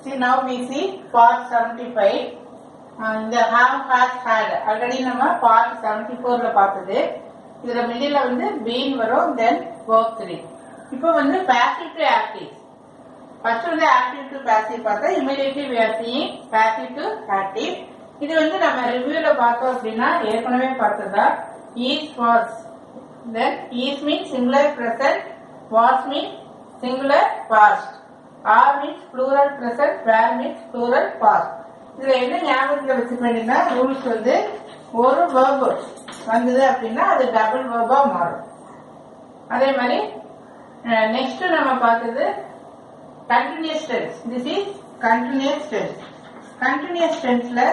See now we see part 75. Uh, இந்த have has had already நம்ம part 74 ல பார்த்தது இதுல மிடில் வந்து பீன் வரும் தென் verb 3 இப்போ வந்து passive to active ஃபர்ஸ்ட் வந்து ஆக்டிவ் டு பாசிவ் பார்த்தா immediately we are seeing passive to active இது வந்து நம்ம ரிவ்யூல பார்த்தோம் அப்படின்னா ஏற்கனவே பார்த்ததா is was then is means singular present was means singular past are means plural present were means plural past இதுல என்ன ஞாபகத்துல வச்சுக்க வேண்டியதுன்னா ரூல்ஸ் வந்து ஒரு verb வந்தது அப்படின்னா அது டபுள் வேர்பா மாறும் அதே மாதிரி நெக்ஸ்ட் நம்ம பார்த்தது continuous tense this is continuous tense continuous டென்ஸ்ல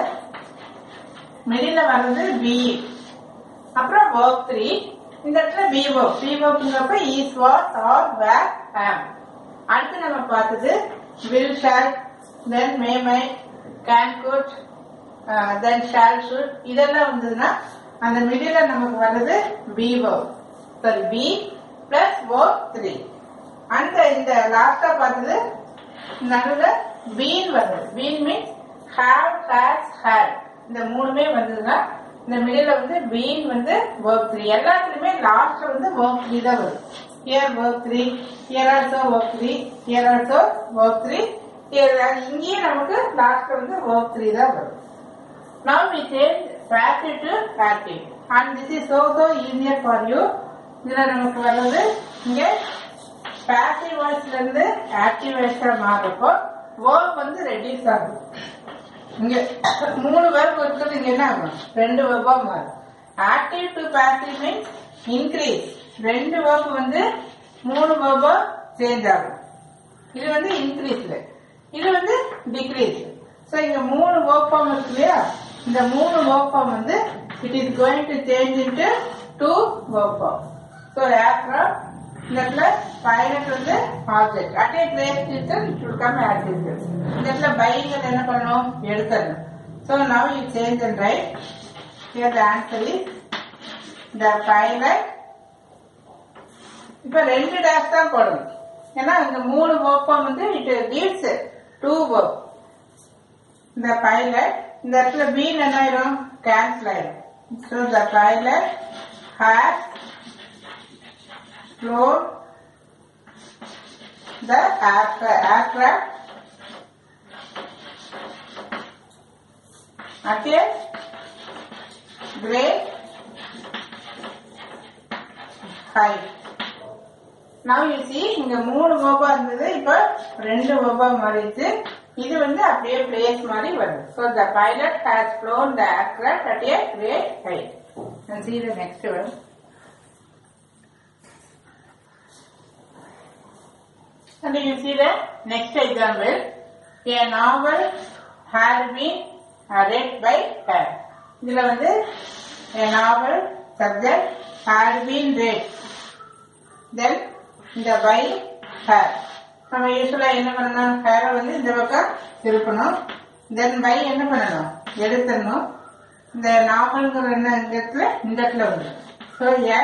மிடில் வர்றது பி அப்புறம் verb த்ரீ இந்த இடத்துல பி verb பி verbங்கிறப்ப is was or were am அடுத்து நம்ம பார்த்தது will shall then may might can could then shall should இதெல்லாம் வந்ததுன்னா அந்த மிடில நமக்கு வர்றது be verb sorry be plus verb three அந்த இந்த லாஸ்டா பார்த்தது நடுவில் பீன் வருது been means have has had இந்த மூணுமே வந்ததுன்னா இந்த மிடில் வந்து பீன் வந்து verb த்ரீ எல்லாத்துலயுமே லாஸ்ட்ல வந்து verb த்ரீ தான் வரும் here verb three here also verb three here also verb three இங்கேயும் நமக்கு லாஸ்ட்ல வந்து verb த்ரீ தான் வரும் Now we change passive to active and this is so so easier for you. இதுல நமக்கு வர்றது இங்க passive voiceல இருந்து active voice மாறப்போ verb வந்து ரெடியூஸ் ஆகும் இங்க மூணு verb இருக்கிறது இங்க என்ன ஆகும் ரெண்டு verb மாறும் active to passive means increase ரெண்டு verb வந்து மூணு verb சேஞ்ச் ஆகும் இது வந்து இன்க்ரீஸ்ல இது வந்து டிக்ரீஸ் சோ இங்க மூணு ஒர்க் ஃபார்ம் இருக்கு இல்லையா இந்த மூணு ஒர்க் ஃபார்ம் வந்து it is going to change into two verb form so after இந்த இடத்துல பைலட் வந்து object at a place teacher it will come as teacher இந்த இடத்துல பைங்கிறது என்ன பண்ணணும் எடுத்துடணும் so now you change and write here the answer is the pilot இப்ப ரெண்டு டேஷ் தான் போடணும் ஏன்னா இந்த மூணு ஒர்க் வந்து இட் கிவ்ஸ் டூ ஒர்க் இந்த பைலட் இந்த இடத்துல பீன் என்ன ஆயிரும் கேன்சல் ஆயிரும் so the pilot has flown the aircraft at a great height. Now you see இங்க மூணு கோபா இருந்தது இப்ப ரெண்டு கோபா மாறிடுச்சு இது வந்து அப்படியே பிளேஸ் மாதிரி வருது so the pilot has flown the aircraft at a great height and see the next one and you see the next example a novel had been read by her இதுல வந்து a novel subject had been read then இந்த by her நம்ம யூஸ்வலா என்ன பண்ணணும் ஹேரை வந்து இந்த பக்கம் திருப்பணும் தென் பை என்ன பண்ணணும் எடுத்துடணும் இந்த நாவல்ங்கிற என்ன இந்த இடத்துல இந்த இடத்துல வந்து ஸோ ஏ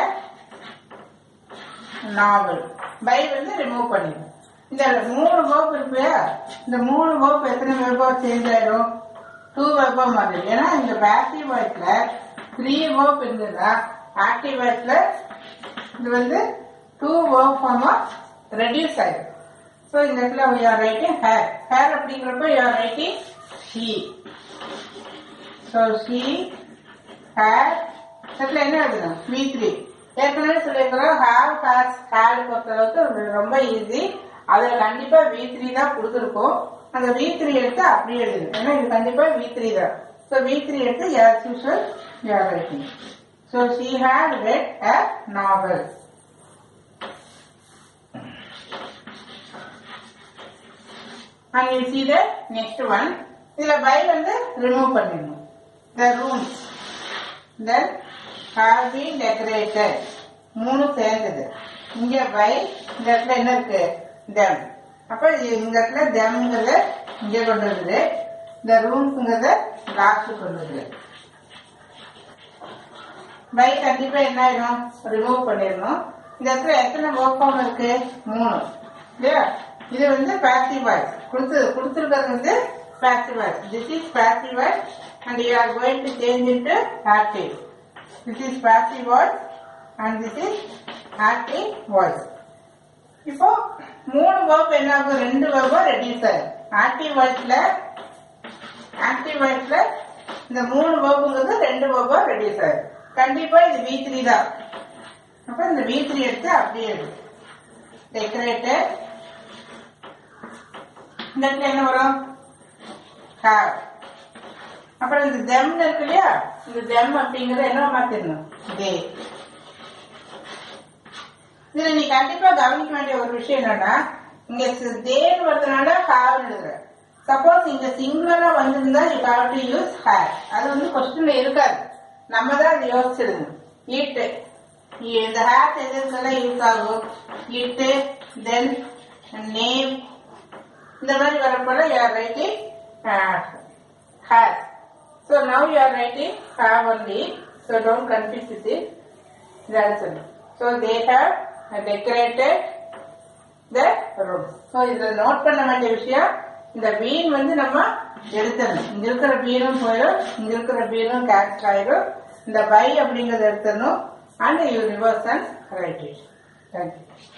நாவல் பை வந்து ரிமூவ் பண்ணிடும் இந்த மூணு வேர்ப் இருக்கு இல்லையா இந்த மூணு வேர்ப் எத்தனை வேர்பா சேஞ்ச் ஆயிடும் டூ வேர்பா மாதிரி ஏன்னா இந்த பேசிவ் வாய்ஸ்ல த்ரீ வேர்ப் இருந்ததுன்னா ஆக்டிவ் வாய்ஸ்ல இது வந்து டூ வேர்ப் ஃபார்மா ரெடியூஸ் ஆயிடும் ஸோ இந்த இடத்துல you are writing her her அப்படிங்கிறப்ப you are writing she so she her இடத்துல என்ன எழுதணும் வி த்ரீ ஏற்கனவே சொல்லியிருக்கிறோம் ஹேர் ஹேர்ஸ் ஹேர் பொறுத்தளவுக்கு ரொம்ப ஈஸி அதுல கண்டிப்பா வி த்ரீ தான் கொடுத்துருக்கோம் அந்த வி த்ரீ எடுத்து அப்படியே எழுது ஏன்னா இது கண்டிப்பா வி த்ரீ தான் ஸோ வி த்ரீ எடுத்து யார் யூஷுவல் யார் writing so she had read a novel and you see the next one இதுல பை வந்து ரிமூவ் பண்ணிடணும் the rooms then have been decorated மூணு சேர்ந்தது இங்க பை இந்த இடத்துல என்ன இருக்கு them அப்ப இது இந்த இடத்துல themங்கிறத இங்க கொண்டு வருது இந்த ரூம்ஸ்ங்கிறத லாஸ்ட் கொண்டு வருது பை கண்டிப்பா என்ன ஆயிடும் ரிமூவ் பண்ணிடணும் இந்த இடத்துல எத்தனை ஒர்க் ஃபார்ம் இருக்கு மூணு இல்லையா இது வந்து பாசிவ் வாய்ஸ் கொடுத்து கொடுத்துருக்கிறது வந்து passive voice this is passive voice and you are going to change into active this is passive voice and this is active voice இப்போ மூணு வேர்ப் என்ன ஆகும் ரெண்டு வேர்பும் ரெடியூஸ் ஆகும் ஆக்டிவ் வாய்ஸ்ல ஆக்டிவ் வாய்ஸ்ல இந்த மூணு வேர்புங்கிறது ரெண்டு வேர்பும் ரெடியூஸ் ஆகும் கண்டிப்பா இது வி த்ரீ தான் அப்ப இந்த வி த்ரீ எடுத்து அப்படியே இருக்கு டெக்கரேட்டர் இந்த இடத்துல என்ன வரும் ஹேவ் அப்புறம் இந்த தெம் இருக்கு இல்லையா இந்த தெம் அப்படிங்கறத என்ன மாத்திரணும் தே இதுல நீ கண்டிப்பா கவனிக்க வேண்டிய ஒரு விஷயம் என்னன்னா இங்க தேன் வரதுனால ஹாவ்னு எழுதுற சப்போஸ் இங்க சிங்குலரா வந்திருந்தா you have to use her அது வந்து கொஸ்டின்ல இருக்காது நம்ம தான் அது யோசிச்சிருந்தோம் ஈட்டு இந்த ஹேர் எதுக்கெல்லாம் யூஸ் ஆகும் ஈட்டு தென் நேம் இந்த மாதிரி வரப்போல you are writing her so now you are writing have only so don't confuse with it That's it. So they have decorated the room. So இதுல நோட் பண்ண வேண்டிய விஷயம் இந்த பீன் வந்து நம்ம எடுத்துடணும் இங்க இருக்கிற பீனும் போயிடும் இங்க இருக்கிற பீனும் கேன்சல் ஆயிடும் இந்த பை அப்படிங்கறத எடுத்துடணும் and you reverse and write it thank you